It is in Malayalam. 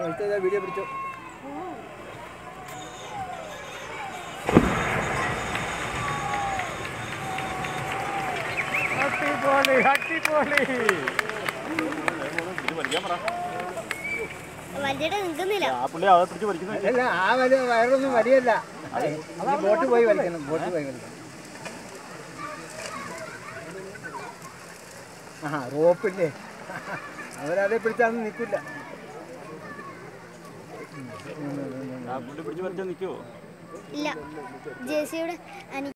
അടുത്ത വീഡിയോ പിടിച്ചോ അടിപൊളി അടിപൊളി വലിയുടെ നിൽക്കുന്നില്ല ആ പുള്ളി അതെ പിടിച്ച് വലിക്കുന്നു അല്ല ആ വലിയ വയറൊന്നും വലിയല്ല ബോട്ട് പോയി വലിക്കണം ബോട്ട് പോയി വലിക്കണം ആ റോപ്പില്ലേ അവരതെ പിടിച്ചാൽ നിൽക്കില്ല ആ പുള്ളി പിടിച്ച് വലിച്ചാൽ നിൽക്കുമോ ഇല്ല ജേസിയുടെ അനി